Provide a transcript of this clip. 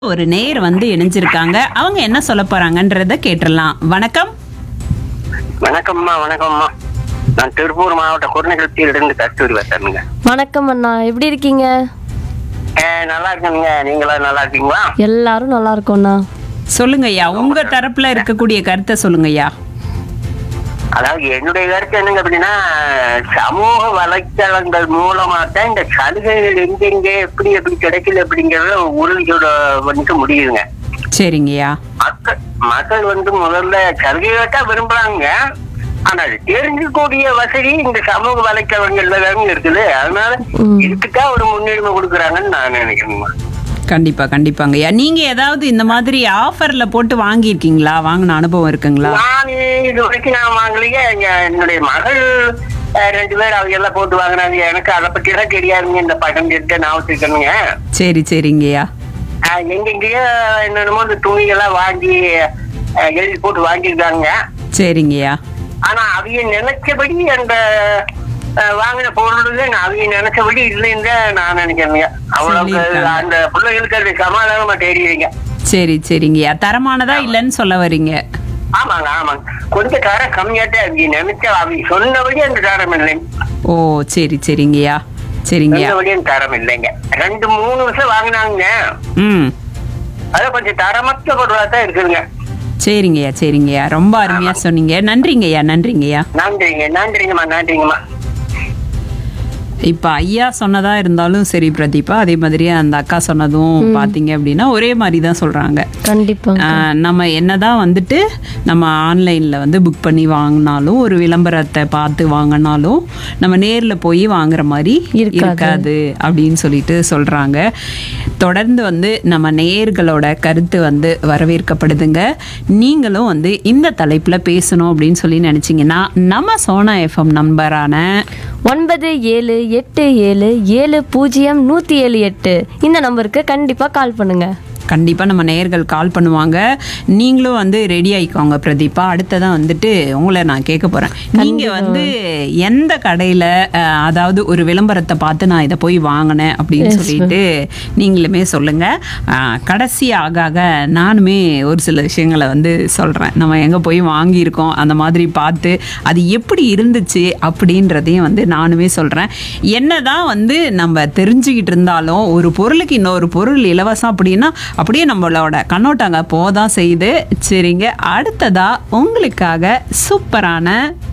ஒரு நேர் வந்து இணைஞ்சிருக்காங்க அவங்க என்ன சொல்ல போறாங்கன்றத கேட்டுடலாம் வணக்கம் வணக்கம்மா வணக்கம்மா நான் திருப்பூர் மாவட்ட குருநகரத்திலிருந்து கஸ்தூரி பேசுறேங்க வணக்கம் அண்ணா எப்படி இருக்கீங்க அஹ், நல்லா இருக்கேங்க நீங்களா நல்லா இருக்கீங்களா எல்லாரும் நல்லா இருக்கோம்ண்ணா சொல்லுங்க ஐயா உங்க தரப்புல இருக்கக்கூடிய கருத்தை சொல்லுங்க ஐயா அதாவது என்னுடைய கருத்து என்னங்க அப்படின்னா சமூக வலைத்தளங்கள் மூலமா தான் இந்த சலுகைகள் எங்கெங்க எப்படி எப்படி கிடைக்கல அப்படிங்கறத உறுதியோட வந்து முடியுதுங்க சரிங்கய்யா மக்கள் மக்கள் வந்து முதல்ல சலுகையை தான் விரும்புறாங்க ஆனால் தெரிஞ்சுக்கூடிய வசதி இந்த சமூக வலைத்தளங்கள்ல தாங்க இருக்குது அதனால ம். இதுக்குதான் ஒரு முன்னுரிமை கொடுக்குறாங்கன்னு நான் நினைக்கிறேங்க கண்டிப்பா கண்டிப்பாங்க ஐயா நீங்க ஏதாவது இந்த மாதிரி ஆஃபர்ல போட்டு வாங்கியிருக்கீங்களா வாங்கின அனுபவம் இருக்குங்களா நான் இது வரைக்கும் நான் வாங்கலையே எங்க- என்னுடைய மகள் அஹ், ரெண்டு பேர் அவங்க எல்லாம் போட்டு வாங்கினாங்க எனக்கு அதை பத்தி எல்லாம் தெரியாதுங்க இந்த படம் இருக்க நான் வச்சிருக்கேனுங்க சரி சரிங்கய்யா அஹ், எங்கெங்கேயோ என்னென்னமோ இந்த துணிகள்லாம் வாங்கி அஹ், எழுதி போட்டு வாங்கியிருக்காங்க சரிங்கய்யா ஆனா அவங்க நினைச்சபடி அந்த அஹ், வாங்கின பொருள்கள் அவங்க நினைச்சபடி இல்லைன்னு தான் நான் நினைக்கிறேங்க அவ்வளவுக்கு சொல்லியிருக்காங்க. அந்த பிள்ளைகளுக்கு அது சமாதானமா தெரியுதுங்க சரி சரிங்கய்யா தரமானதா இல்லைன்னு சொல்ல வர்றீங்க ஆமாங்க ஆமாங்க கொஞ்சம் தரம் கம்மியாட்டே அவங்க நினைச்ச அவங்க சொன்னபடி அந்த தரம் இல்லைங்க ஓ சரி சரிங்கய்யா சரிங்கய்யா சொன்னபடி அந்த தரம் இல்லைங்க ரெண்டு மூணு வருஷம் வாங்கினாங்க ம் அது கொஞ்சம் தரமற்ற பொருளா தான் இருக்குதுங்க சரிங்கய்யா சரிங்கய்யா ரொம்ப அருமையா சொன்னீங்க நன்றிங்கய்யா நன்றிங்கய்யா நன்றிங்க நன்றிங்கம்மா நன்றிங்கம்மா இப்ப ஐயா சொன்னதா இருந்தாலும் சரி பிரதீபா அதே மாதிரி அந்த அக்கா சொன்னதும் பாத்தீங்க அப்படின்னா ஒரே மாதிரி தான் சொல்றாங்க கண்டிப்பா ஆஹ் நம்ம என்னதான் வந்துட்டு நம்ம ஆன்லைன்ல வந்து புக் பண்ணி வாங்கினாலும் ஒரு விளம்பரத்தை பார்த்து வாங்கினாலும் நம்ம நேர்ல போய் வாங்குற மாதிரி இருக்காது. இருக்காது அப்படின்னு சொல்லிட்டு சொல்றாங்க தொடர்ந்து வந்து நம்ம நேயர்களோட கருத்து வந்து வரவேற்கப்படுதுங்க நீங்களும் வந்து இந்த தலைப்புல பேசணும் அப்படின்னு சொல்லி நினைச்சீங்கன்னா நம்ம சோனா எஃப்எம் நம்பரான ஒன்பது ஏழு எட்டு ஏழு ஏழு பூஜ்ஜியம் நூற்றி ஏழு எட்டு இந்த நம்பருக்கு கண்டிப்பாக கால் பண்ணுங்க கண்டிப்பாக நம்ம நேயர்கள் கால் பண்ணுவாங்க நீங்களும் வந்து ரெடி ஆயிக்கோங்க பிரதீபா அடுத்ததான் வந்துட்டு உங்களை நான் கேட்க போகிறேன் நீங்கள் வந்து எந்த கடையில் அதாவது ஒரு விளம்பரத்தை பார்த்து நான் இதை போய் வாங்கினேன் அப்படின்னு சொல்லிட்டு நீங்களுமே சொல்லுங்கள் கடைசி ஆக ஆக நானுமே ஒரு சில விஷயங்களை வந்து சொல்கிறேன் நம்ம எங்கே போய் வாங்கியிருக்கோம் அந்த மாதிரி பார்த்து அது எப்படி இருந்துச்சு அப்படின்றதையும் வந்து நானுமே சொல்கிறேன் என்னதான் வந்து நம்ம தெரிஞ்சுக்கிட்டு இருந்தாலும் ஒரு பொருளுக்கு இன்னொரு பொருள் இலவசம் அப்படின்னா அப்படியே நம்மளோட கண்ணோட்டங்க போதான் செய்யுது சரிங்க அடுத்ததா உங்களுக்காக சூப்பரான